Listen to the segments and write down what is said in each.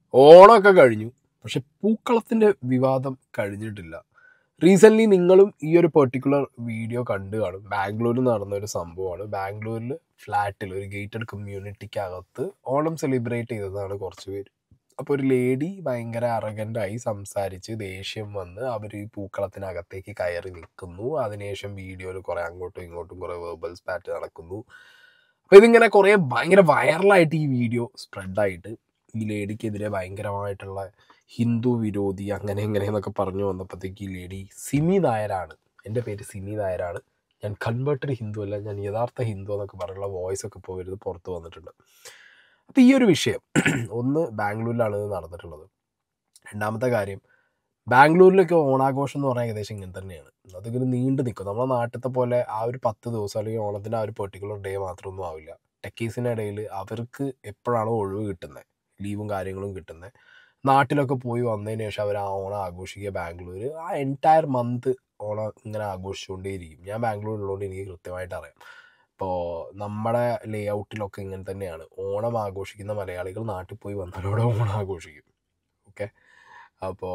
ഓണമൊക്കെ കഴിഞ്ഞു പക്ഷെ പൂക്കളത്തിൻ്റെ വിവാദം കഴിഞ്ഞിട്ടില്ല റീസെൻ്റ്ലി നിങ്ങളും ഈ ഒരു പെർട്ടിക്കുലർ വീഡിയോ കണ്ടു കാണും ബാംഗ്ലൂരിൽ നടന്ന ഒരു സംഭവമാണ് ബാംഗ്ലൂരിൽ ഫ്ലാറ്റിൽ ഒരു ഗേറ്റഡ് കമ്മ്യൂണിറ്റിക്കകത്ത് ഓണം സെലിബ്രേറ്റ് ചെയ്തതാണ് കുറച്ച് പേര് അപ്പോൾ ഒരു ലേഡി ഭയങ്കര അറഗൻ്റായി സംസാരിച്ച് ദേഷ്യം വന്ന് അവർ ഈ പൂക്കളത്തിനകത്തേക്ക് കയറി നിൽക്കുന്നു അതിനുശേഷം വീഡിയോയിൽ കുറേ അങ്ങോട്ടും ഇങ്ങോട്ടും കുറേ വേർബൽസ് പാറ്റ് നടക്കുന്നു അപ്പോൾ ഇതിങ്ങനെ കുറേ ഭയങ്കര വൈറലായിട്ട് ഈ വീഡിയോ സ്പ്രെഡായിട്ട് ഈ ലേഡിക്കെതിരെ ഭയങ്കരമായിട്ടുള്ള ഹിന്ദു വിരോധി അങ്ങനെ ഇങ്ങനെ എന്നൊക്കെ പറഞ്ഞു വന്നപ്പോഴത്തേക്ക് ഈ ലേഡി സിമി നായരാണ് എൻ്റെ പേര് സിമി നായരാണ് ഞാൻ കൺവേർട്ടഡ് ഹിന്ദു അല്ല ഞാൻ യഥാർത്ഥ ഹിന്ദു എന്നൊക്കെ പറഞ്ഞുള്ള വോയിസ് ഒക്കെ ഇപ്പോൾ വരുന്നത് പുറത്ത് വന്നിട്ടുണ്ട് അപ്പോൾ ഈ ഒരു വിഷയം ഒന്ന് ബാംഗ്ലൂരിലാണ് ഇത് നടന്നിട്ടുള്ളത് രണ്ടാമത്തെ കാര്യം ബാംഗ്ലൂരിലൊക്കെ ഓണാഘോഷം എന്ന് പറഞ്ഞാൽ ഏകദേശം ഇങ്ങനെ തന്നെയാണ് അതിങ്ങനെ നീണ്ടു നിൽക്കും നമ്മുടെ നാട്ടിലത്തെ പോലെ ആ ഒരു പത്ത് ദിവസം അല്ലെങ്കിൽ ഓണത്തിൻ്റെ ആ ഒരു പെർട്ടിക്കുലർ ഡേ മാത്രമൊന്നും ആവില്ല ടെക്കീസിൻ്റെ ഇടയിൽ അവർക്ക് എപ്പോഴാണോ ഒഴിവ് കിട്ടുന്നത് ലീവും കാര്യങ്ങളും കിട്ടുന്നത് നാട്ടിലൊക്കെ പോയി വന്നതിന് ശേഷം അവർ ആ ഓണം ആഘോഷിക്കുക ബാംഗ്ലൂർ ആ എൻറ്റയർ മന്ത് ഓണം ഇങ്ങനെ ആഘോഷിച്ചുകൊണ്ടേയിരിക്കും ഞാൻ ബാംഗ്ലൂരിലുള്ളതുകൊണ്ട് എനിക്ക് കൃത്യമായിട്ട് അറിയാം ഇപ്പോൾ നമ്മുടെ ലേ ഔട്ടിലൊക്കെ ഇങ്ങനെ തന്നെയാണ് ഓണം ആഘോഷിക്കുന്ന മലയാളികൾ നാട്ടിൽ പോയി വന്നതോടെ ഓണം ആഘോഷിക്കും ഓക്കെ അപ്പോൾ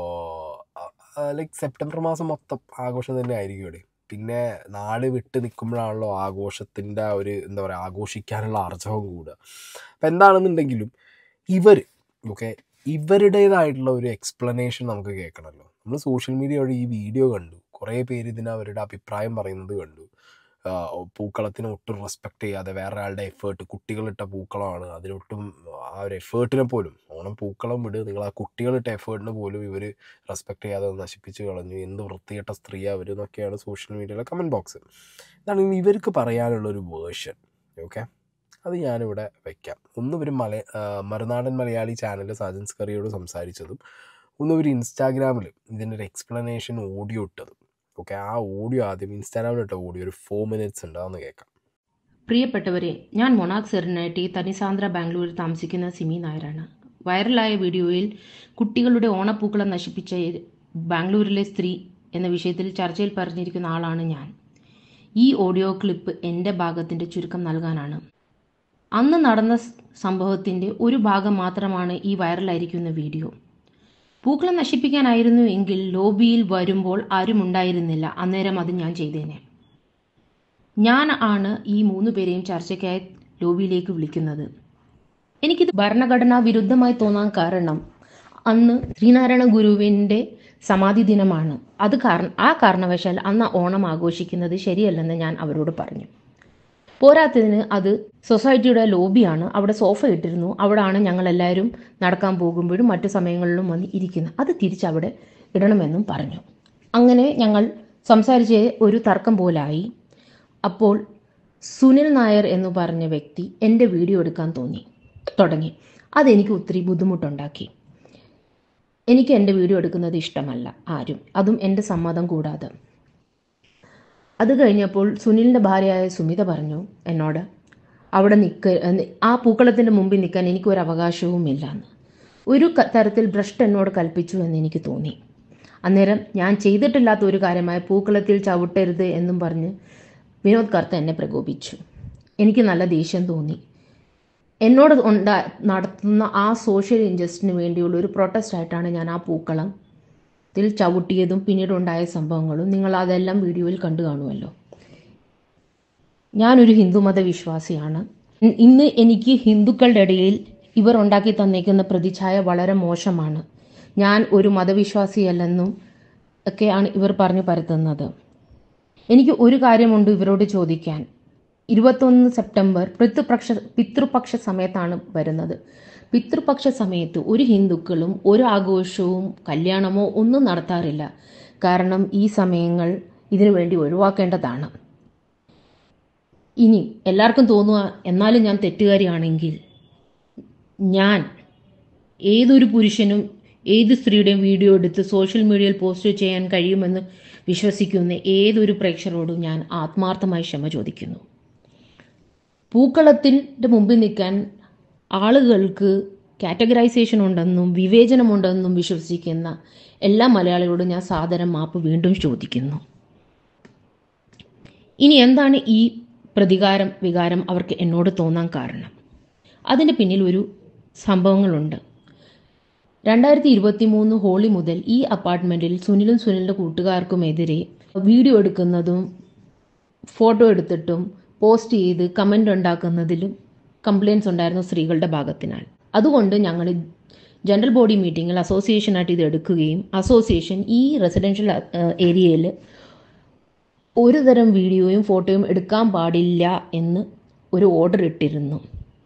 ലൈക്ക് സെപ്റ്റംബർ മാസം മൊത്തം ആഘോഷം തന്നെ ആയിരിക്കും ഇവിടെ പിന്നെ നാട് വിട്ട് നിൽക്കുമ്പോഴാണല്ലോ ആഘോഷത്തിൻ്റെ ആ ഒരു എന്താ പറയുക ആഘോഷിക്കാനുള്ള ആർജവം കൂടുക അപ്പം എന്താണെന്നുണ്ടെങ്കിലും ഇവർ ഓക്കെ ഇവരുടേതായിട്ടുള്ള ഒരു എക്സ്പ്ലനേഷൻ നമുക്ക് കേൾക്കണമല്ലോ നമ്മൾ സോഷ്യൽ മീഡിയ വഴി ഈ വീഡിയോ കണ്ടു കുറേ പേര് ഇതിന് അവരുടെ അഭിപ്രായം പറയുന്നത് കണ്ടു ആഹ് പൂക്കളത്തിനെ ഒട്ടും റെസ്പെക്ട് ചെയ്യാതെ വേറെ ആളുടെ എഫേർട്ട് കുട്ടികളിട്ട പൂക്കളമാണ് അതിനൊട്ടും ആ ഒരു എഫേർട്ടിനെ പോലും ഓണം പൂക്കളം വിട് നിങ്ങൾ ആ കുട്ടികളിട്ട എഫേർട്ടിനെ പോലും ഇവർ റെസ്പെക്ട് ചെയ്യാതെ അത് നശിപ്പിച്ച് കളഞ്ഞു എന്ത് വൃത്തികെട്ട സ്ത്രീ അവർ എന്നൊക്കെയാണ് സോഷ്യൽ മീഡിയയിലെ കമൻറ്റ് ബോക്സ് ഇതാണ് ഇവർക്ക് പറയാനുള്ള ഒരു വേർഷൻ ഓക്കെ അത് ഞാനിവിടെ വയ്ക്കാം ഒന്ന് ഇവർ മല ആ, മറുനാടൻ മലയാളി ചാനൽ സാജൻസ് കറിയോട് സംസാരിച്ചതും ഒന്ന് ഇവർ ഇൻസ്റ്റാഗ്രാമിൽ ഇതിൻ്റെ ഒരു എക്സ്പ്ലനേഷൻ ഓഡിയോ ഇട്ടതും ഓക്കെ ആ ഓഡിയോ ആദ്യം ഇൻസ്റ്റാഗ്രാമിൽ ഇട്ട ഓഡിയോ ഒരു ഫോർ മിനിറ്റ്സ് ഉണ്ട് അതൊന്ന് കേൾക്കാം പ്രിയപ്പെട്ടവരെ ഞാൻ മൊണാക് സെറിനായിട്ട് തനിസാന്ദ്ര ബാംഗ്ലൂരിൽ താമസിക്കുന്ന സിമി നായരാണ് വൈറലായ വീഡിയോയിൽ കുട്ടികളുടെ ഓണപ്പൂക്കളം നശിപ്പിച്ച ബാംഗ്ലൂരിലെ സ്ത്രീ എന്ന വിഷയത്തിൽ ചർച്ചയിൽ പറഞ്ഞിരിക്കുന്ന ആളാണ് ഞാൻ ഈ ഓഡിയോ ക്ലിപ്പ് എൻ്റെ ഭാഗത്തിൻ്റെ ചുരുക്കം നൽകാനാണ് അന്ന് നടന്ന സ് സംഭവത്തിൻ്റെ ഒരു ഭാഗം മാത്രമാണ് ഈ വൈറലായിരിക്കുന്ന വീഡിയോ പൂക്കളം നശിപ്പിക്കാനായിരുന്നു എങ്കിൽ ലോബിയിൽ വരുമ്പോൾ ആരും ഉണ്ടായിരുന്നില്ല അന്നേരം അത് ഞാൻ ചെയ്തേനെ ഞാൻ ആണ് ഈ മൂന്ന് പേരെയും ചർച്ചയ്ക്കായി ലോബിയിലേക്ക് വിളിക്കുന്നത് എനിക്കിത് ഭരണഘടനാ വിരുദ്ധമായി തോന്നാൻ കാരണം അന്ന് ശ്രീനാരായണ ഗുരുവിൻ്റെ സമാധി ദിനമാണ് അത് കാരണം ആ കാരണവശാൽ അന്ന് ഓണം ആഘോഷിക്കുന്നത് ശരിയല്ലെന്ന് ഞാൻ അവരോട് പറഞ്ഞു പോരാത്തതിന് അത് സൊസൈറ്റിയുടെ ലോബിയാണ് അവിടെ സോഫ ഇട്ടിരുന്നു അവിടെയാണ് ഞങ്ങൾ എല്ലാവരും നടക്കാൻ പോകുമ്പോഴും മറ്റു സമയങ്ങളിലും വന്ന് ഇരിക്കുന്നത് അത് തിരിച്ചവിടെ ഇടണമെന്നും പറഞ്ഞു അങ്ങനെ ഞങ്ങൾ സംസാരിച്ച് ഒരു തർക്കം പോലായി അപ്പോൾ സുനിൽ നായർ എന്ന് പറഞ്ഞ വ്യക്തി എൻ്റെ വീഡിയോ എടുക്കാൻ തോന്നി തുടങ്ങി അതെനിക്ക് ഒത്തിരി ബുദ്ധിമുട്ടുണ്ടാക്കി എനിക്ക് എൻ്റെ വീഡിയോ എടുക്കുന്നത് ഇഷ്ടമല്ല ആരും അതും എൻ്റെ സമ്മതം കൂടാതെ അത് കഴിഞ്ഞപ്പോൾ സുനിലിൻ്റെ ഭാര്യയായ സുമിത പറഞ്ഞു എന്നോട് അവിടെ നിൽക്ക ആ പൂക്കളത്തിൻ്റെ മുമ്പിൽ നിൽക്കാൻ എനിക്കൊരു അവകാശവുമില്ല എന്ന് ഒരു ക- തരത്തിൽ ഭ്രഷ്ട് എന്നോട് കൽപ്പിച്ചു എന്ന് എനിക്ക് തോന്നി അന്നേരം ഞാൻ ചെയ്തിട്ടില്ലാത്ത ഒരു കാര്യമായ പൂക്കളത്തിൽ ചവിട്ടരുത് എന്നും പറഞ്ഞ് വിനോദ് കർത്ത എന്നെ പ്രകോപിച്ചു എനിക്ക് നല്ല ദേഷ്യം തോന്നി എന്നോട് ഉണ്ടാ നടത്തുന്ന ആ സോഷ്യൽ ഇൻജസ്റ്റിന് വേണ്ടിയുള്ള ഒരു പ്രൊട്ടസ്റ്റ് ആയിട്ടാണ് ഞാൻ ആ പൂക്കളം ത്തിൽ ചവിട്ടിയതും പിന്നീടുണ്ടായ സംഭവങ്ങളും നിങ്ങൾ അതെല്ലാം വീഡിയോയിൽ കണ്ടു കാണുമല്ലോ ഞാനൊരു ഹിന്ദുമത വിശ്വാസിയാണ് ഇ- ഇന്ന് എനിക്ക് ഹിന്ദുക്കളുടെ ഇടയിൽ ഇവർ ഉണ്ടാക്കി തന്നേക്കുന്ന പ്രതിച്ഛായ വളരെ മോശമാണ് ഞാൻ ഒരു മതവിശ്വാസിയല്ലെന്നും ഒക്കെയാണ് ഇവർ പറഞ്ഞു പരത്തുന്നത് എനിക്ക് ഒരു കാര്യമുണ്ട് ഇവരോട് ചോദിക്കാൻ ഇരുപത്തൊന്ന് സെപ്റ്റംബർ പിതൃപക്ഷ പിതൃപക്ഷ സമയത്താണ് വരുന്നത് പിതൃപക്ഷ സമയത്ത് ഒരു ഹിന്ദുക്കളും ഒരു ആഘോഷവും കല്യാണമോ ഒന്നും നടത്താറില്ല കാരണം ഈ സമയങ്ങൾ ഇതിനു വേണ്ടി ഒഴിവാക്കേണ്ടതാണ് ഇനി എല്ലാവർക്കും തോന്നുക എന്നാലും ഞാൻ തെറ്റുകാരിയാണെങ്കിൽ ഞാൻ ഏതൊരു പുരുഷനും ഏത് സ്ത്രീയുടെയും വീഡിയോ എടുത്ത് സോഷ്യൽ മീഡിയയിൽ പോസ്റ്റ് ചെയ്യാൻ കഴിയുമെന്ന് വിശ്വസിക്കുന്ന ഏതൊരു പ്രേക്ഷകരോടും ഞാൻ ആത്മാർത്ഥമായി ക്ഷമ ചോദിക്കുന്നു പൂക്കളത്തിൻ്റെ മുമ്പിൽ നിൽക്കാൻ ആളുകൾക്ക് കാറ്റഗറൈസേഷൻ ഉണ്ടെന്നും വിവേചനമുണ്ടെന്നും വിശ്വസിക്കുന്ന എല്ലാ മലയാളികളോടും ഞാൻ സാദരം മാപ്പ് വീണ്ടും ചോദിക്കുന്നു ഇനി എന്താണ് ഈ പ്രതികാരം വികാരം അവർക്ക് എന്നോട് തോന്നാൻ കാരണം അതിന് പിന്നിൽ ഒരു സംഭവങ്ങളുണ്ട് രണ്ടായിരത്തി ഇരുപത്തി മൂന്ന് ഹോളി മുതൽ ഈ അപ്പാർട്ട്മെന്റിൽ സുനിലും സുനിലിന്റെ കൂട്ടുകാർക്കുമെതിരെ വീഡിയോ എടുക്കുന്നതും ഫോട്ടോ എടുത്തിട്ടും പോസ്റ്റ് ചെയ്ത് കമൻ്റ് ഉണ്ടാക്കുന്നതിലും കംപ്ലയിൻസ് ഉണ്ടായിരുന്നു സ്ത്രീകളുടെ ഭാഗത്തിനാൽ അതുകൊണ്ട് ഞങ്ങൾ ജനറൽ ബോഡി മീറ്റിങ്ങിൽ അസോസിയേഷനായിട്ട് ഇത് എടുക്കുകയും അസോസിയേഷൻ ഈ റെസിഡൻഷ്യൽ ഏരിയയിൽ ഒരു തരം വീഡിയോയും ഫോട്ടോയും എടുക്കാൻ പാടില്ല എന്ന് ഒരു ഓർഡർ ഇട്ടിരുന്നു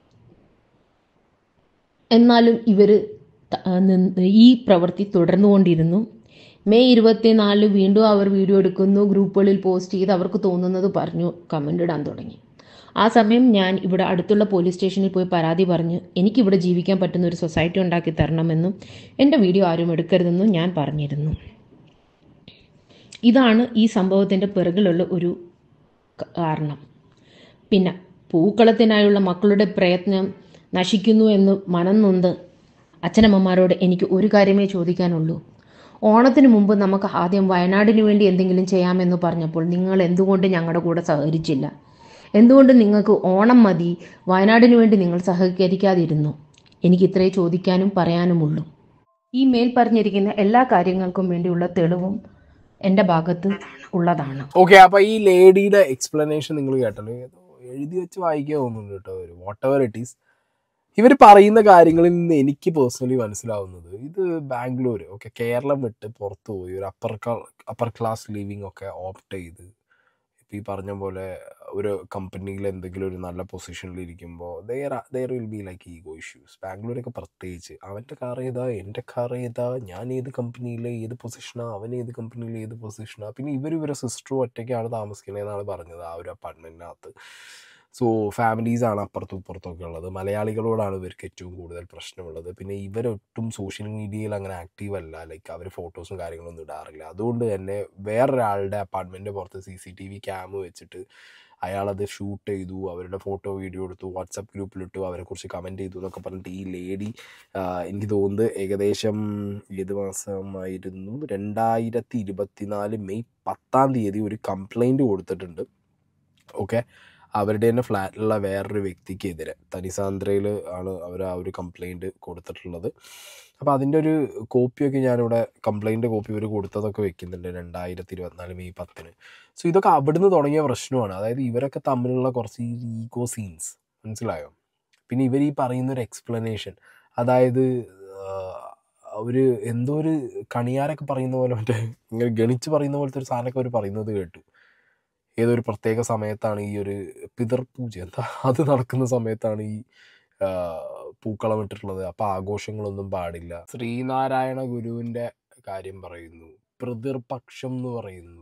എന്നാലും ഇവർ ഈ പ്രവൃത്തി തുടർന്നുകൊണ്ടിരുന്നു മെയ് ഇരുപത്തിനാല് വീണ്ടും അവർ വീഡിയോ എടുക്കുന്നു ഗ്രൂപ്പുകളിൽ പോസ്റ്റ് ചെയ്ത് അവർക്ക് തോന്നുന്നത് പറഞ്ഞു കമൻ്റ് ഇടാൻ തുടങ്ങി ആ സമയം ഞാൻ ഇവിടെ അടുത്തുള്ള പോലീസ് സ്റ്റേഷനിൽ പോയി പരാതി പറഞ്ഞ് എനിക്കിവിടെ ജീവിക്കാൻ പറ്റുന്ന ഒരു സൊസൈറ്റി ഉണ്ടാക്കി തരണമെന്നും എൻ്റെ വീഡിയോ ആരും എടുക്കരുതെന്നും ഞാൻ പറഞ്ഞിരുന്നു ഇതാണ് ഈ സംഭവത്തിൻ്റെ പിറകിലുള്ള ഒരു കാരണം പിന്നെ പൂക്കളത്തിനായുള്ള മക്കളുടെ പ്രയത്നം നശിക്കുന്നു എന്ന് മനം നൊന്ത് അച്ഛനമ്മമാരോട് എനിക്ക് ഒരു കാര്യമേ ചോദിക്കാനുള്ളൂ ഓണത്തിന് മുമ്പ് നമുക്ക് ആദ്യം വയനാടിന് വേണ്ടി എന്തെങ്കിലും ചെയ്യാമെന്ന് പറഞ്ഞപ്പോൾ നിങ്ങൾ എന്തുകൊണ്ട് ഞങ്ങളുടെ കൂടെ സഹകരിച്ചില്ല എന്തുകൊണ്ട് നിങ്ങൾക്ക് ഓണം മതി വയനാടിന് വേണ്ടി നിങ്ങൾ സഹകരിക്കാതിരുന്നു എനിക്ക് ഇത്രേ ചോദിക്കാനും പറയാനുമുള്ളൂ ഈ മേൽ പറഞ്ഞിരിക്കുന്ന എല്ലാ കാര്യങ്ങൾക്കും വേണ്ടിയുള്ള തെളിവും എൻ്റെ ഭാഗത്ത് ഉള്ളതാണ് ഓക്കെ അപ്പൊ ഈ ലേഡിയുടെ എക്സ്പ്ലനേഷൻ നിങ്ങൾ കേട്ടല്ലോ ഏതോ എഴുതി വെച്ച് വായിക്കാൻ തോന്നുന്നുണ്ട് കേട്ടോ ഒരു വാട്ട് എവർ ഇറ്റ് ഈസ് ഇവർ പറയുന്ന കാര്യങ്ങളിൽ നിന്ന് എനിക്ക് പേഴ്സണലി മനസ്സിലാവുന്നത് ഇത് ബാംഗ്ലൂർ ഓക്കെ കേരളം വിട്ട് പുറത്തു പോയി ഒരു അപ്പർ അപ്പർ ക്ലാസ് ലിവിങ് ഒക്കെ ഓപ്റ്റ് ചെയ്ത് ഇപ്പം ഈ പറഞ്ഞ പോലെ ഒരു കമ്പനിയിൽ എന്തെങ്കിലും ഒരു നല്ല പൊസിഷനിൽ ഇരിക്കുമ്പോൾ there there will be like ego issues ബാംഗ്ലൂരൊക്കെ പ്രത്യേകിച്ച് അവൻ്റെ കാർ ഏതാ എൻ്റെ കാർ ഏതാ ഞാൻ ഏത് കമ്പനിയിലെ ഏത് പൊസിഷനാണ് അവൻ ഏത് കമ്പനിയിൽ ഏത് പൊസിഷനാണ് പിന്നെ ഇവർ ഇവരെ സിസ്റ്ററും ഒറ്റയ്ക്കാണ് താമസിക്കുന്നതെന്നാണ് പറഞ്ഞത് ആ ഒരു അപ്പാർട്ട്മെൻറ്റിനകത്ത് സോ ഫാമിലീസാണ് അപ്പുറത്തും ഇപ്പുറത്തൊക്കെ ഉള്ളത് മലയാളികളോടാണ് ഇവർക്ക് ഏറ്റവും കൂടുതൽ പ്രശ്നമുള്ളത് പിന്നെ ഇവരൊട്ടും സോഷ്യൽ മീഡിയയിൽ അങ്ങനെ ആക്റ്റീവ് അല്ല ലൈക്ക് അവർ ഫോട്ടോസും കാര്യങ്ങളൊന്നും ഇടാറില്ല അതുകൊണ്ട് തന്നെ വേറൊരാളുടെ അപ്പാർട്ട്മെൻറ്റ് പുറത്ത് C C T V cam വെച്ചിട്ട് അയാളത് ഷൂട്ട് ചെയ്തു അവരുടെ ഫോട്ടോ വീഡിയോ എടുത്തു വാട്സപ്പ് ഗ്രൂപ്പിലിട്ടു അവരെക്കുറിച്ച് കമൻറ്റ് ചെയ്തു എന്നൊക്കെ പറഞ്ഞിട്ട് ഈ ലേഡി എനിക്ക് തോന്നുന്നത് ഏകദേശം ഏത് മാസമായിരുന്നു രണ്ടായിരത്തി ഇരുപത്തിനാല് മെയ് പത്താം തീയതി ഒരു കംപ്ലൈൻറ്റ് കൊടുത്തിട്ടുണ്ട് ഓക്കെ അവരുടെ തന്നെ ഫ്ലാറ്റിലുള്ള വേറൊരു വ്യക്തിക്കെതിരെ തനിസാന്ദ്രയിൽ ആണ് അവർ ആ ഒരു കംപ്ലൈൻറ്റ് കൊടുത്തിട്ടുള്ളത് അപ്പോൾ അതിൻ്റെ ഒരു കോപ്പിയൊക്കെ ഞാനിവിടെ കംപ്ലൈൻറ്റ് കോപ്പി ഇവർ കൊടുത്തതൊക്കെ വെക്കുന്നുണ്ട് രണ്ടായിരത്തി ഇരുപത്തിനാല് മെയ് പത്തിന് സോ ഇതൊക്കെ അവിടുന്ന് തുടങ്ങിയ പ്രശ്നമാണ് അതായത് ഇവരൊക്കെ തമ്മിലുള്ള കുറച്ച് ഈ ഈഗോ സീൻസ് മനസ്സിലായോ പിന്നെ ഇവർ ഈ പറയുന്ന ഒരു എക്സ്പ്ലനേഷൻ അതായത് ഒരു എന്തോ ഒരു കണിയാരൊക്കെ പറയുന്ന പോലെ മറ്റേ ഇങ്ങനെ ഗണിച്ച് പറയുന്ന പോലത്തെ ഒരു സാധനമൊക്കെ അവർ പറയുന്നത് കേട്ടു ഏതൊരു പ്രത്യേക സമയത്താണ് ഈ ഒരു പിതർപൂജ എന്താ അത് നടക്കുന്ന സമയത്താണ് ഈ പൂക്കളം ഇട്ടിട്ടുള്ളത് അപ്പം ആഘോഷങ്ങളൊന്നും പാടില്ല ശ്രീനാരായണ ഗുരുവിൻ്റെ കാര്യം പറയുന്നു പിതൃപക്ഷം എന്ന് പറയുന്നു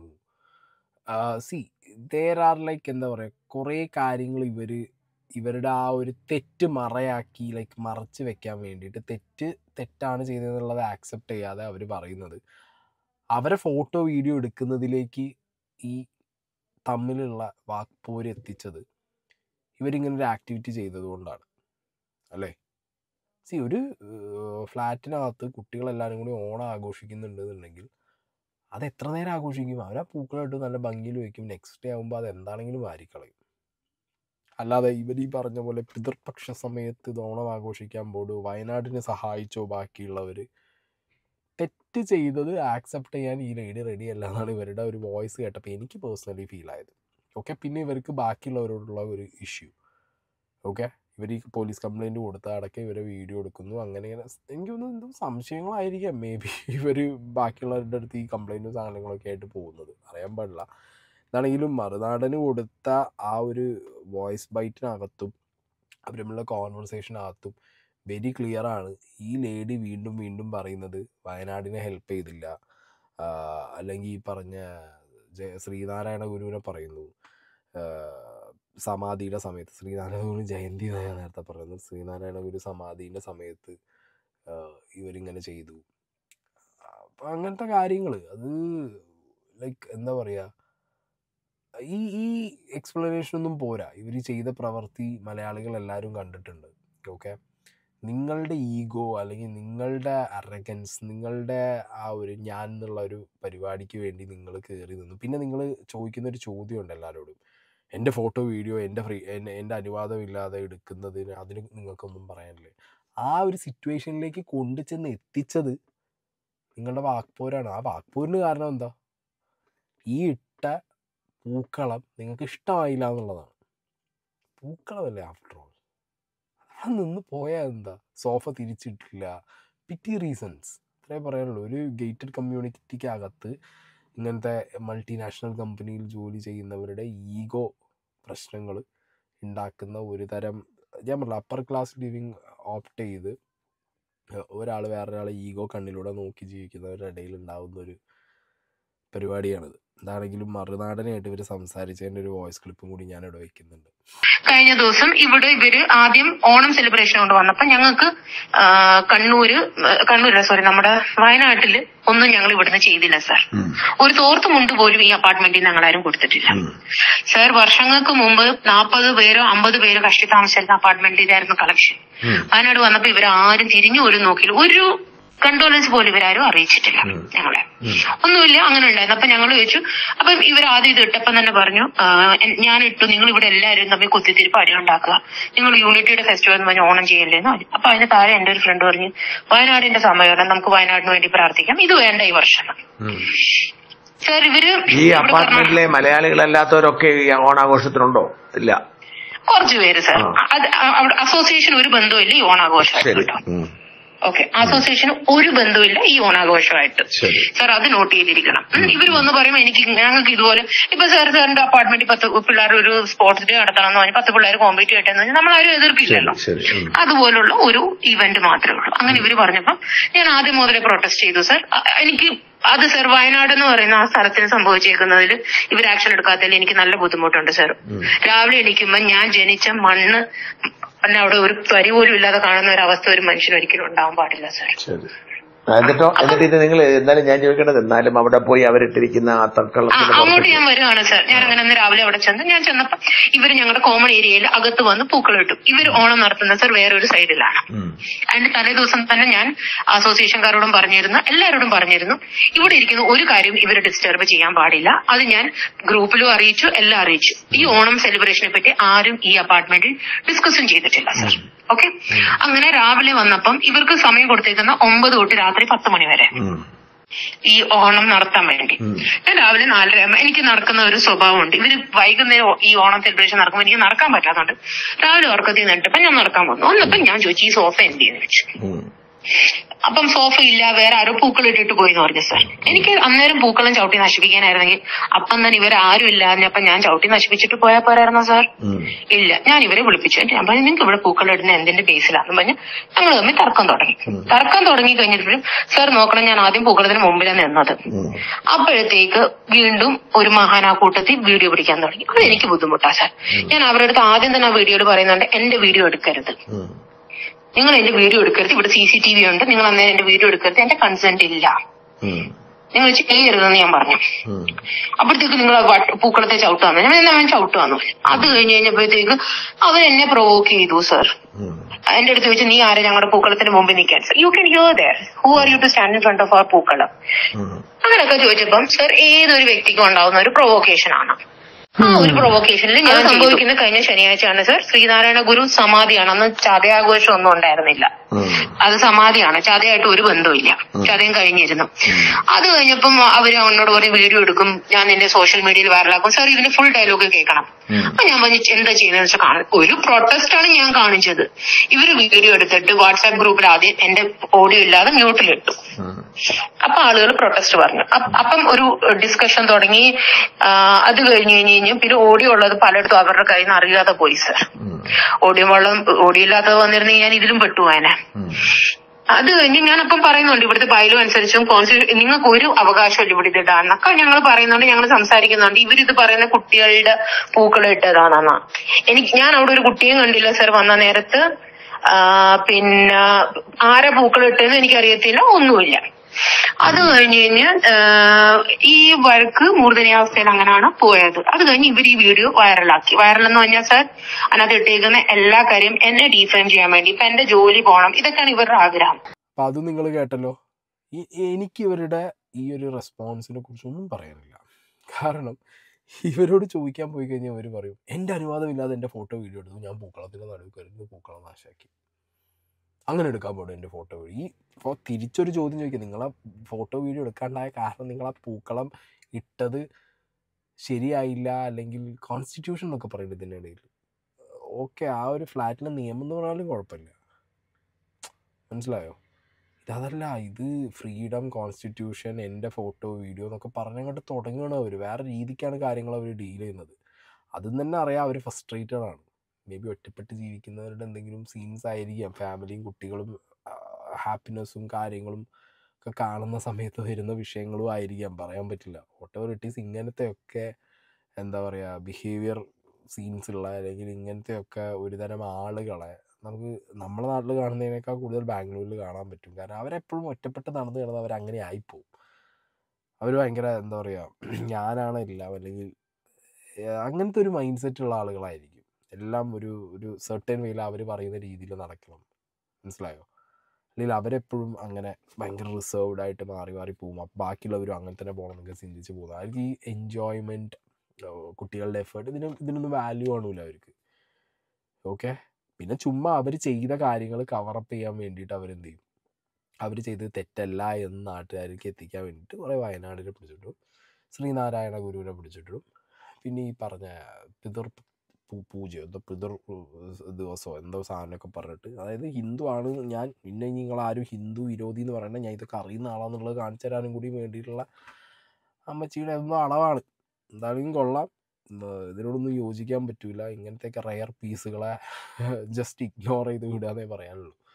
സി ദേർ ആർ ലൈക്ക് എന്താ പറയുക കുറേ കാര്യങ്ങൾ ഇവർ ഇവരുടെ ആ ഒരു തെറ്റ് മറയാക്കി ലൈക്ക് മറച്ച് വെക്കാൻ വേണ്ടിയിട്ട് തെറ്റ് തെറ്റാണ് ചെയ്തതെന്നുള്ളത് ആക്സെപ്റ്റ് ചെയ്യാതെ അവർ പറയുന്നത് അവരെ ഫോട്ടോ വീഡിയോ എടുക്കുന്നതിലേക്ക് ഈ തമ്മിലുള്ള വാക്പോര് എത്തിച്ചത് ഇവരിങ്ങനെ ഒരു ആക്ടിവിറ്റി ചെയ്തതുകൊണ്ടാണ് അല്ലേ സി ഒരു ഫ്ലാറ്റിനകത്ത് കുട്ടികളെല്ലാവരും കൂടി ഓണം ആഘോഷിക്കുന്നുണ്ടെന്നുണ്ടെങ്കിൽ അത് എത്ര നേരം ആഘോഷിക്കും അവരാ പൂക്കളായിട്ട് നല്ല ഭംഗിയിൽ വയ്ക്കും നെക്സ്റ്റ് ഡേ ആകുമ്പോൾ അത് എന്താണെങ്കിലും വാരിക്കളയും അല്ലാതെ ഇവർ ഈ പറഞ്ഞ പോലെ പിതൃപക്ഷ സമയത്ത് ഇത് ഓണം ആഘോഷിക്കാൻ പോടു വയനാടിനെ സഹായിച്ചോ ബാക്കിയുള്ളവർ തെറ്റ് ചെയ്തത് ആക്സെപ്റ്റ് ചെയ്യാൻ ഈ ലേഡി റെഡി അല്ല എന്നാണ് ഇവരുടെ ഒരു വോയിസ് കേട്ടപ്പോൾ എനിക്ക് പേഴ്സണലി ഫീൽ ആയത് ഓക്കെ പിന്നെ ഇവർക്ക് ബാക്കിയുള്ളവരോടുള്ള ഒരു ഇഷ്യൂ ഓക്കെ ഇവർ ഈ പോലീസ് കംപ്ലൈൻറ്റ് കൊടുത്ത അടക്കം ഇവരെ വീഡിയോ എടുക്കുന്നു അങ്ങനെ ഇങ്ങനെ എനിക്ക് തോന്നുന്നു എന്തോ സംശയങ്ങളായിരിക്കാം മേ ബി ഇവർ ബാക്കിയുള്ളവരുടെ അടുത്ത് ഈ കംപ്ലൈൻറ്റും സാധനങ്ങളൊക്കെ ആയിട്ട് പോകുന്നത് അറിയാൻ പാടില്ല എന്നാണെങ്കിലും മറുനാടന് കൊടുത്ത ആ ഒരു വോയിസ് ബൈറ്റിനകത്തും അവർ തമ്മിലുള്ള കോൺവെർസേഷനകത്തും വെരി ക്ലിയർ ആണ് ഈ ലേഡി വീണ്ടും വീണ്ടും പറയുന്നത് വയനാടിനെ ഹെൽപ്പ് ചെയ്തില്ല അല്ലെങ്കിൽ ഈ പറഞ്ഞ ജയ ശ്രീനാരായണ ഗുരുവിനെ പറയുന്നു സമാധിയുടെ സമയത്ത് ശ്രീനാരായണ ഗുരു ജയന്തി ഞാൻ നേരത്തെ പറയുന്നത് ശ്രീനാരായണ ഗുരു സമാധിയുടെ സമയത്ത് ഇവരിങ്ങനെ ചെയ്തു അപ്പം അങ്ങനത്തെ കാര്യങ്ങൾ അത് ലൈക്ക് എന്താ പറയുക ഈ ഈ എക്സ്പ്ലനേഷൻ ഒന്നും പോരാ ഇവർ ചെയ്ത പ്രവൃത്തി മലയാളികൾ എല്ലാവരും കണ്ടിട്ടുണ്ട് ഓക്കെ നിങ്ങളുടെ ഈഗോ അല്ലെങ്കിൽ നിങ്ങളുടെ അറഗൻസ് നിങ്ങളുടെ ആ ഒരു ഞാൻ എന്നുള്ള ഒരു പരിപാടിക്ക് വേണ്ടി നിങ്ങൾ കയറി നിന്നു പിന്നെ നിങ്ങൾ ചോദിക്കുന്ന ഒരു ചോദ്യമുണ്ട് എല്ലാവരോടും എൻ്റെ ഫോട്ടോ വീഡിയോ എൻ്റെ ഫ്രീ എൻ്റെ അനുവാദമില്ലാതെ എടുക്കുന്നതിന് അതിന് നിങ്ങൾക്കൊന്നും പറയാനില്ലേ ആ ഒരു സിറ്റുവേഷനിലേക്ക് കൊണ്ടുചെന്ന് എത്തിച്ചത് നിങ്ങളുടെ വാക്പോരാണ് ആ വാക്പോരിന് കാരണം എന്താ ഈ ഇട്ട പൂക്കളം നിങ്ങൾക്ക് ഇഷ്ടമായില്ല എന്നുള്ളതാണ് പൂക്കളമല്ലേ ആഫ്റ്റർ ഓൾ അവിടെ നിന്ന് പോയാൽ എന്താ സോഫ തിരിച്ചിട്ടില്ല പിറ്റി റീസൺസ് അത്രേ പറയാനുള്ളൂ ഒരു ഗേറ്റഡ് കമ്മ്യൂണിറ്റിക്ക് അകത്ത് ഇങ്ങനത്തെ മൾട്ടിനാഷണൽ കമ്പനിയിൽ ജോലി ചെയ്യുന്നവരുടെ ഈഗോ പ്രശ്നങ്ങൾ ഉണ്ടാക്കുന്ന ഒരു തരം ഞാൻ പറഞ്ഞില്ല അപ്പർ ക്ലാസ് ലിവിങ് ഓപ്റ്റ് ചെയ്ത് ഒരാൾ വേറൊരാളെ ഈഗോ കണ്ണിലൂടെ നോക്കി ജീവിക്കുന്നവരുടെ ഇടയിൽ ഉണ്ടാകുന്ന ഒരു പരിപാടിയാണിത് എന്താണെങ്കിലും മറുനാടനായിട്ട് ഇവർ സംസാരിച്ചതിൻ്റെ ഒരു വോയിസ് ക്ലിപ്പും കൂടി ഞാൻ ഇവിടെ വയ്ക്കുന്നുണ്ട് കഴിഞ്ഞ ദിവസം ഇവിടെ ഇവര് ആദ്യം ഓണം സെലിബ്രേഷൻ കൊണ്ട് വന്നപ്പോ ഞങ്ങൾക്ക് ആ, കണ്ണൂര് ആ, കണ്ണൂര് സോറി നമ്മുടെ വയനാട്ടില് ഒന്നും ഞങ്ങൾ ഇവിടുന്ന് ചെയ്തില്ല സാർ ഒരു തോർത്ത് മുണ്ട് പോലും ഈ അപ്പാർട്ട്മെന്റിൽ ഞങ്ങൾ ആരും കൊടുത്തിട്ടില്ല സാർ വർഷങ്ങൾക്ക് മുമ്പ് നാൽപ്പത് പേരോ അമ്പത് പേരോ കഷ്ടി താമസിച്ചിരുന്ന അപ്പാർട്ട്മെന്റിലായിരുന്നു കളക്ഷൻ വയനാട് വന്നപ്പോ ഇവർ ആരും തിരിഞ്ഞു പോലും നോക്കിയില്ല ഒരു കണ്ടോലൻസ് പോലും ഇവരാരും അറിയിച്ചിട്ടില്ല ഞങ്ങളെ ഒന്നുമില്ല അങ്ങനെ ഉണ്ടായിരുന്നു അപ്പൊ ഞങ്ങൾ ചോദിച്ചു അപ്പൊ ഇവർ ആദ്യം ഇത് ഇട്ടപ്പം തന്നെ പറഞ്ഞു ആ, എൻ- ഞാൻ ഇട്ടു നിങ്ങൾ ഇവിടെ എല്ലാവരും തമ്മിൽ കുത്തിത്തിരിപ്പ് അടി ഉണ്ടാക്കുക നിങ്ങൾ യൂണിറ്റിയുടെ ഫെസ്റ്റിവൽ എന്ന് പറഞ്ഞ് ഓണം ചെയ്യല്ലേന്ന് പറഞ്ഞു അപ്പൊ അതിന് താഴെ എന്റെ ഒരു ഫ്രണ്ട് പറഞ്ഞു വയനാടിന്റെ സമയമാണ് നമുക്ക് വയനാടിന് വേണ്ടി പ്രാർത്ഥിക്കാം ഇത് വേണ്ട ഈ വർഷം സാർ ഇവര് ഈ ഇവിടെ പറഞ്ഞ- അപ്പാർട്ട്മെന്റിലെ മലയാളികളല്ലാത്തവരൊക്കെ ഈ ഓണാഘോഷത്തിനുണ്ടോ ഇല്ല കുറച്ച് പേര് സാർ ആ. അത് അ- അവിടെ അസോസിയേഷൻ ഒരു ബന്ധമില്ല ഈ ഓണാഘോഷമായിട്ട് ശരി കേട്ടോ ഉം. ഓക്കെ അസോസിയേഷന് ഒരു ബന്ധമില്ല ഈ ഓണാഘോഷമായിട്ട് ശരി. സാർ അത് നോട്ട് ചെയ്തിരിക്കണം ഇവർ വന്ന് പറയുമ്പോൾ എനിക്ക് ഞങ്ങൾക്ക് ഇതുപോലെ ഇപ്പൊ സാർ സാറിന്റെ അപ്പാർട്ട്മെന്റിൽ പത്ത് പിള്ളേർ ഒരു സ്പോർട്സ് ഡേ നടത്തണം എന്ന് പറഞ്ഞാൽ പത്ത് പിള്ളേർ കോമ്പീറ്റ് ചെയ്യട്ടെ എന്ന് പറഞ്ഞാൽ നമ്മൾ ആരും എതിർക്കില്ലല്ലോ ശരി ശരി ഉം. അതുപോലുള്ള ഒരു ഇവന്റ് മാത്രമേ ഉള്ളൂ അങ്ങനെ ഇവർ പറഞ്ഞപ്പം ഞാൻ ആദ്യം മുതലേ പ്രൊട്ടസ്റ്റ് ചെയ്തു സാർ അ- എനിക്ക് അത് സാർ വയനാട് എന്ന് പറയുന്ന ആ സ്ഥലത്തിന് സംഭവിച്ചേക്കുന്നതിൽ ഇവർ ആക്ഷൻ എടുക്കാത്തതിൽ എനിക്ക് നല്ല ബുദ്ധിമുട്ടുണ്ട് സാർ രാവിലെ എണീക്കുമ്പോൾ ഞാൻ ജനിച്ച മണ്ണ് പിന്നെ അവിടെ ഒരു തരി പോലും ഇല്ലാതെ കാണുന്ന ഒരു അവസ്ഥ ഒരു മനുഷ്യന് ഒരിക്കലും ഉണ്ടാവാൻ പാടില്ല സാർ ശരി ആ, എന്നിട്ടോ എന്നിട്ട് ഇത് നിങ്ങൾ എന്നാലും ഞാൻ ചോദിക്കേണ്ടത് എന്നാലും അവിടെ പോയി അവരിട്ടിരിക്കുന്ന ആ ആ തർക്കളത്തിന്റെ അങ്ങോട്ട് പുറത്ത് ഞാൻ വരുവാണ് സാർ ഞാൻ അങ്ങനെ അന്ന് രാവിലെ അവിടെ ചെന്ന് ഞാൻ ചെന്നപ്പോ ഇവര് ഞങ്ങളുടെ കോമൺ ഏരിയയിൽ അകത്ത് വന്ന് പൂക്കൾ ഇട്ടു ഇവർ ഓണം നടത്തുന്ന സാർ വേറൊരു സൈഡിലാണ് ഉം. അതിന്റെ തലേ ദിവസം തന്നെ ഞാൻ അസോസിയേഷൻകാരോടും പറഞ്ഞിരുന്നു എല്ലാവരോടും പറഞ്ഞിരുന്നു ഇവിടെ ഇരിക്കുന്ന ഒരു കാര്യം ഇവരെ ഡിസ്റ്റർബ് ചെയ്യാൻ പാടില്ല അത് ഞാൻ ഗ്രൂപ്പിലും അറിയിച്ചു എല്ലാം അറിയിച്ചു ഈ ഓണം സെലിബ്രേഷനെ പറ്റി ആരും ഈ അപ്പാർട്ട്മെന്റിൽ ഡിസ്കസും ചെയ്തിട്ടില്ല സാർ ഓക്കെ അങ്ങനെ രാവിലെ വന്നപ്പം ഇവർക്ക് സമയം കൊടുത്തേക്കുന്ന ഒമ്പത് തൊട്ട് രാത്രി പത്ത് മണി വരെ ഉം. ഈ ഓണം നടത്താൻ വേണ്ടി ഞാൻ രാവിലെ നാലര ആകുമ്പോ എനിക്ക് നടക്കുന്ന ഒരു സ്വഭാവമുണ്ട് ഇവര് വൈകുന്നേരം ഈ ഓണം സെലിബ്രേഷൻ നടക്കുമ്പോൾ എനിക്ക് നടക്കാൻ പറ്റാത്തതുകൊണ്ട് രാവിലെ ഉറക്കത്തിൽ നിന്നിട്ടപ്പോ ഞാൻ നടക്കാൻ വന്നു വന്നപ്പോ ഞാൻ ചോദിച്ചു ഈ സോഫ എന്ത് ചെയ്യുന്നു ചോദിച്ചു ഉം. അപ്പം സോഫ ഇല്ല വേറെ ആരോ പൂക്കൾ ഇട്ടിട്ട് പോയി എന്ന് പറഞ്ഞു സാർ എനിക്ക് അന്നേരം പൂക്കളം ചവിട്ടി നശിപ്പിക്കാനായിരുന്നെങ്കിൽ അപ്പം തന്നെ ഇവരാരും ഇല്ലാഞ്ഞപ്പോ ഞാൻ ചവിട്ടി നശിപ്പിച്ചിട്ട് പോയാൽ പോരായിരുന്നോ സാർ ഉം. ഇല്ല ഞാൻ ഇവരെ വിളിപ്പിച്ചു ഞാൻ പറഞ്ഞു നിങ്ങൾക്ക് ഇവിടെ പൂക്കൾ ഇടുന്ന എന്തിന്റെ ബേസിലാന്ന് പറഞ്ഞ് ഞങ്ങൾ തമ്മിൽ തർക്കം തുടങ്ങി തർക്കം തുടങ്ങി കഴിഞ്ഞപ്പോഴും സാർ നോക്കണം ഞാൻ ആദ്യം പൂക്കളത്തിന് മുമ്പിലാണ് നിന്നത് ഉം. അപ്പോഴത്തേക്ക് വീണ്ടും ഒരു മഹാനാ കൂട്ടത്തിൽ വീഡിയോ പിടിക്കാൻ തുടങ്ങി അത് എനിക്ക് ബുദ്ധിമുട്ടാ സാർ ഞാൻ അവരുടെ അടുത്ത് ആദ്യം തന്നെ ആ വീഡിയോയിൽ പറയുന്നുണ്ട് എന്റെ വീഡിയോ എടുക്കരുത് ഉം. നിങ്ങൾ എന്റെ വീഡിയോ എടുക്കരുത് ഇവിടെ സി സി ടി വി ഉണ്ട് നിങ്ങൾ അന്നേരം എന്റെ വീഡിയോ എടുക്കരുത് എന്റെ കൺസെന്റ് ഇല്ല ഉം. നിങ്ങൾ ചെയ്യരുതെന്ന് ഞാൻ പറഞ്ഞു ഉം. അപ്പോഴത്തേക്ക് നിങ്ങൾ ആ വട്ട് പൂക്കളത്തെ ചവിട്ടുവന്നു ഞാൻ എന്നാ അവൻ ചവിട്ടുവന്നു അത് കഴിഞ്ഞ് കഴിഞ്ഞപ്പോഴത്തേക്ക് അവൻ എന്നെ പ്രൊവോക്ക് ചെയ്തു സർ ഉം. എന്റെ അടുത്ത് ചോദിച്ചു നീ ആരെ ഞങ്ങളുടെ പൂക്കളത്തിന് മുമ്പിൽ നിൽക്കാൻ you can hear there who are you to stand in front of our pookalam ഉം. അങ്ങനെയൊക്കെ ചോദിച്ചപ്പം സർ ഏതൊരു വ്യക്തിക്കും ഉണ്ടാവുന്ന ഒരു പ്രൊവോക്കേഷൻ ആണ് ആ ഒരു പ്രൊവോക്കേഷനിൽ ഞാൻ സംഭവിക്കുന്ന കഴിഞ്ഞ ശനിയാഴ്ചയാണ് സർ ശ്രീനാരായണ ഗുരു സമാധിയാണ് അന്ന് ചതയാഘോഷം ഒന്നും ഉണ്ടായിരുന്നില്ല ഉം. അത് സമാധിയാണ് ചതയായിട്ട് ഒരു ബന്ധവുമില്ല ചതയും കഴിഞ്ഞിരുന്നു അത് കഴിഞ്ഞപ്പം അവര് അവനോട് പറയും വീഡിയോ എടുക്കും ഞാൻ നിന്റെ സോഷ്യൽ മീഡിയയിൽ വൈറലാക്കും സാർ ഇതിന്റെ ഫുൾ ഡയലോഗ് കേൾക്കണം അപ്പൊ ഞാൻ പറഞ്ഞു എന്താ ചെയ്യുന്നത് വെച്ചാൽ കാണും ഒരു പ്രൊട്ടസ്റ്റ് ആണ് ഞാൻ കാണിച്ചത് ഇവര് വീഡിയോ എടുത്തിട്ട് വാട്സാപ്പ് ഗ്രൂപ്പിൽ ആദ്യം എന്റെ ഓഡിയോ ഇല്ലാതെ മ്യൂട്ടിലിട്ടു ഉം. അപ്പൊ ആളുകൾ പ്രൊട്ടസ്റ്റ് പറഞ്ഞു അപ്പ- അപ്പം ഒരു ഡിസ്കഷൻ തുടങ്ങി ആ, അത് കഴിഞ്ഞ് കഴിഞ്ഞ് കഴിഞ്ഞ് പിന്നെ ഓഡിയോ ഉള്ളത് പലയിടത്തും അവരുടെ കയ്യിൽ നിന്ന് അറിയാതെ പോയി സർ ഉം. ഓഡിയോ വെള്ളം ഓഡിയോ ഇല്ലാത്തത് വന്നിരുന്നെങ്കിൽ ഞാൻ ഇതിലും പെട്ടുപോയനെ ഉം. അത് കഴിഞ്ഞ് ഞാനപ്പം പറയുന്നുണ്ട് ഇവിടുത്തെ ബൈലും അനുസരിച്ചും കോൺസ്റ്റിറ്റ്യൂ നിങ്ങൾക്ക് ഒരു അവകാശമില്ല ഇവിടെ ഇത് ഇടാന്നൊക്കെ ഞങ്ങൾ പറയുന്നുണ്ട് ഞങ്ങൾ സംസാരിക്കുന്നുണ്ട് ഇവരിത് പറയുന്ന കുട്ടികളുടെ പൂക്കൾ ഇട്ടതാണെന്നാ എനിക്ക് ഞാൻ അവിടെ ഒരു കുട്ടിയും കണ്ടില്ല സർ വന്ന നേരത്ത് ആ, പിന്നെ ആരെ പൂക്കൾ ഇട്ടെന്ന് എനിക്കറിയത്തില്ല ഒന്നുമില്ല അത് കഴിഞ്ഞ് കഴിഞ്ഞ് ആ, ഈ വഴക്ക് മൂർധന്യാവസ്ഥയിൽ അങ്ങനെയാണ് പോയത് അത് കഴിഞ്ഞ് ഇവർ ഈ വീഡിയോ വൈറലാക്കി വൈറൽ എന്ന് പറഞ്ഞാൽ സാർ അതിനകത്ത് ഇട്ടേക്കുന്ന എല്ലാ കാര്യം എന്നെ ഡീഫെയിം ചെയ്യാൻ വേണ്ടി ഇപ്പൊ എന്റെ ജോലി പോകണം ഇതൊക്കെയാണ് ഇവരുടെ ആഗ്രഹം അപ്പം അത് നിങ്ങൾ കേട്ടല്ലോ ഈ എനിക്ക് ഇവരുടെ ഈ ഒരു റെസ്പോൺസിനെ കുറിച്ചൊന്നും പറയാനില്ല കാരണം ഇവരോട് ചോദിക്കാൻ പോയി കഴിഞ്ഞാൽ അവർ പറയും എൻ്റെ അനുവാദമില്ലാതെ എൻ്റെ ഫോട്ടോ വീഡിയോ എടുത്തു ഞാൻ പൂക്കളത്തിൻ്റെ നടുവ് കരുന്ന് പൂക്കളം നാശാക്കി അങ്ങനെ എടുക്കാൻ പാടും എൻ്റെ ഫോട്ടോ വീഡിയോ ഈ ഇപ്പോൾ തിരിച്ചൊരു ചോദ്യം ചോദിക്കുക നിങ്ങളെ ഫോട്ടോ വീഡിയോ എടുക്കാണ്ടായ കാരണം നിങ്ങൾ ആ പൂക്കളം ഇട്ടത് ശരിയായില്ല അല്ലെങ്കിൽ കോൺസ്റ്റിറ്റ്യൂഷൻ എന്നൊക്കെ പറയുന്നത് ഇതിൻ്റെ ഇടയിൽ ഓക്കെ ആ ഒരു ഫ്ലാറ്റിലെ നിയമം എന്ന് പറഞ്ഞാലും കുഴപ്പമില്ല മനസ്സിലായോ ഇതതല്ല ഇത് ഫ്രീഡം കോൺസ്റ്റിറ്റ്യൂഷൻ എൻ്റെ ഫോട്ടോ വീഡിയോ എന്നൊക്കെ പറഞ്ഞങ്ങോട്ട് തുടങ്ങുകയാണ് അവർ വേറെ രീതിക്കാണ് കാര്യങ്ങൾ അവർ ഡീൽ ചെയ്യുന്നത് അതും തന്നെ അറിയാം അവർ ഫസ്ട്രേറ്റഡ് ആണ് മേ ബി ഒറ്റപ്പെട്ട് ജീവിക്കുന്നവരുടെ എന്തെങ്കിലും സീൻസ് ആയിരിക്കാം ഫാമിലിയും കുട്ടികളും ഹാപ്പിനെസ്സും കാര്യങ്ങളും ഒക്കെ കാണുന്ന സമയത്ത് വരുന്ന വിഷയങ്ങളും ആയിരിക്കാം പറയാൻ പറ്റില്ല വോട്ടെവർ ഇറ്റ് ഈസ് ഇങ്ങനത്തെയൊക്കെ എന്താ പറയുക ബിഹേവിയർ സീൻസ് ഉള്ള അല്ലെങ്കിൽ ഇങ്ങനത്തെയൊക്കെ ഒരുതരം ആളുകളെ നമുക്ക് നമ്മുടെ നാട്ടിൽ കാണുന്നതിനേക്കാൾ കൂടുതൽ ബാംഗ്ലൂരിൽ കാണാൻ പറ്റും കാരണം അവരെപ്പോഴും ഒറ്റപ്പെട്ട് നടന്നു കിടന്ന് അവർ അങ്ങനെ ആയിപ്പോവും അവർ ഭയങ്കര എന്താ പറയുക ഞാനാണ് എല്ലാം അല്ലെങ്കിൽ ഏഹ് അങ്ങനത്തെ ഒരു മൈൻഡ് സെറ്റ് ഉള്ള ആളുകളായിരിക്കും എല്ലാം ഒരു ഒരു സെർട്ടൻ വേയിൽ അവർ പറയുന്ന രീതിയിൽ നടക്കണം മനസ്സിലായോ അല്ലെങ്കിൽ അവരെപ്പോഴും അങ്ങനെ ഭയങ്കര റിസർവ്ഡ് ആയിട്ട് മാറി മാറി പോകും അപ്പം ബാക്കിയുള്ളവരും അങ്ങനെ തന്നെ പോകണം എന്നൊക്കെ ചിന്തിച്ച് പോകുന്നത് അവർക്ക് ഈ എൻജോയ്മെൻറ്റ് കുട്ടികളുടെ എഫേർട്ട് ഇതിന് ഇതിനൊന്നും വാല്യൂ കാണൂല അവർക്ക് ഓക്കെ പിന്നെ ചുമ്മാ അവർ ചെയ്ത കാര്യങ്ങൾ കവറപ്പ് ചെയ്യാൻ വേണ്ടിയിട്ട് അവരെന്ത് ചെയ്യും അവർ ചെയ്തത് തെറ്റല്ല എന്ന് നാട്ടുകാർക്ക് എത്തിക്കാൻ വേണ്ടിയിട്ട് കുറേ വയനാടിനെ പിടിച്ചിട്ടും ശ്രീനാരായണ ഗുരുവിനെ പിടിച്ചിട്ടും പിന്നെ ഈ പറഞ്ഞ പിതൃ പൂ- പൂജയോ എന്തോ പിതൃ ദിവസമോ എന്തോ സാധനമൊക്കെ പറഞ്ഞിട്ട് അതായത് ഹിന്ദു ആണ് ഞാൻ പിന്നെ നിങ്ങൾ ആരും ഹിന്ദു വിരോധി എന്ന് പറയണത് ഞാൻ ഇതൊക്കെ അറിയുന്ന ആളാന്നുള്ളത് കാണിച്ചു തരാനും കൂടി വേണ്ടിയിട്ടുള്ള അമ്മച്ചിയുടെ എന്തോ അളവാണ് എന്താണെങ്കിലും കൊള്ളാം ഉം, ഇതിനോടൊന്നും യോജിക്കാൻ പറ്റൂല ഇങ്ങനത്തെയൊക്കെ റയർ പീസുകളെ ജസ്റ്റ് ഇഗ്നോർ ചെയ്ത് വിടുക എന്നേ പറയാനുള്ളൂ